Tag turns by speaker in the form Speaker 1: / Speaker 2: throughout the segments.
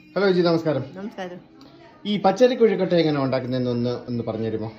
Speaker 1: hello G നമസ്കാരം
Speaker 2: നമസ്കാരം
Speaker 1: ഈ പച്ചരി കുഴിക്കട്ട എങ്ങനെ ഉണ്ടാക്കുന്നതെന്ന് ഒന്ന് ഒന്ന് പറഞ്ഞു തരുമോ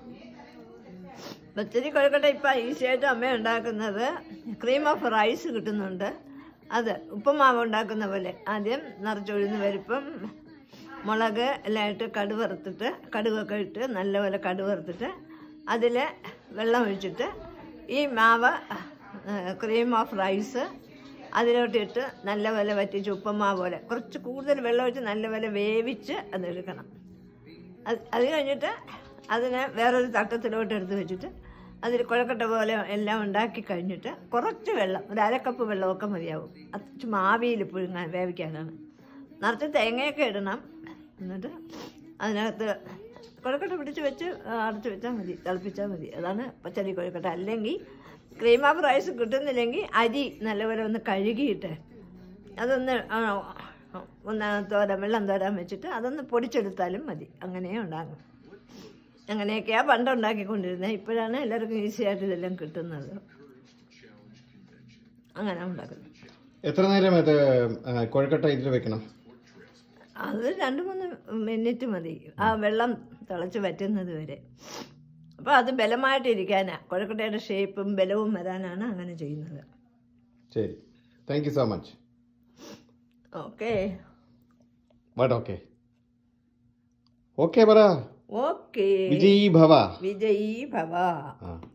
Speaker 2: പച്ചരി കൊഴുക്കട്ട ഇപ്പം ഈസിയായിട്ട് അമ്മ ഉണ്ടാക്കുന്നത് ക്രീം ഓഫ് റൈസ് കിട്ടുന്നുണ്ട് അത് ഉപ്പുമാവ് ഉണ്ടാക്കുന്ന പോലെ ആദ്യം നിറച്ചൊഴിഞ്ഞ് പരിപ്പും മുളക് എല്ലാം ഇട്ട് കടുക് വറുത്തിട്ട് കടുകൊക്കെ ഇട്ട് നല്ലപോലെ കടുക് വറുത്തിട്ട് അതിൽ വെള്ളം ഒഴിച്ചിട്ട് ഈ മാവ് ക്രീം ഓഫ് റൈസ് അതിലോട്ടിട്ട് നല്ലപോലെ വറ്റിച്ച് ഉപ്പുമാവ് പോലെ കുറച്ച് കൂടുതൽ വെള്ളം ഒഴിച്ച് നല്ലപോലെ വേവിച്ച് അതെടുക്കണം അത് അത് കഴിഞ്ഞിട്ട് അതിനെ വേറൊരു തട്ടത്തിലോട്ട് എടുത്ത് വെച്ചിട്ട് അതിൽ കുഴക്കട്ട പോലെ എല്ലാം ഉണ്ടാക്കി കഴിഞ്ഞിട്ട് കുറച്ച് വെള്ളം ഒരു അരക്കപ്പ് വെള്ളമൊക്കെ മതിയാവും അത് ചുമ്മാ ആവിയിൽ പുഴുങ്ങാൻ വേവിക്കാനാണ് നിറച്ച് തേങ്ങയൊക്കെ ഇടണം എന്നിട്ട് അതിനകത്ത് കുഴക്കട്ട പിടിച്ച് വെച്ച് അടച്ച് വെച്ചാൽ മതി തിളപ്പിച്ചാൽ മതി അതാണ് പച്ചരി കുഴക്കട്ട അല്ലെങ്കിൽ ക്രീം ഓഫ് റൈസ് കിട്ടുന്നില്ലെങ്കിൽ അരി നല്ലപോലെ ഒന്ന് കഴുകിയിട്ട് അതൊന്ന് ആ, ഒന്ന് തോരാൻ വെള്ളം തോരാൻ വെച്ചിട്ട് അതൊന്ന് പൊടിച്ചെടുത്താലും മതി അങ്ങനെയും ഉണ്ടാകും അങ്ങനെയൊക്കെയാണ് പണ്ട് ഉണ്ടാക്കിക്കൊണ്ടിരുന്നത് ഇപ്പോഴാണ് എല്ലാവർക്കും ഈസി ആയിട്ട് ഇതെല്ലാം കിട്ടുന്നത് അങ്ങനെ ഉണ്ടാക്കുന്നത്
Speaker 1: എത്ര നേരം അത് ആ, കുഴക്കട്ട ഇതിൽ വെക്കണം
Speaker 2: അത് രണ്ട് മൂന്ന് മിനിറ്റ് മതി ആ വെള്ളം തിളച്ച് വറ്റുന്നത് വരെ അപ്പോൾ അത് ബലമായിട്ടിരിക്കാനാണ് കുഴക്കട്ടയുടെ ഷേപ്പും ബലവും വരാനാണ് അങ്ങനെ ചെയ്യുന്നത്
Speaker 1: ശരി thank you so much
Speaker 2: okay
Speaker 1: but okay okay പറ
Speaker 2: ഓക്കെ
Speaker 1: വിജയ് ഭവ
Speaker 2: വിജയീ ഭവ
Speaker 1: ആ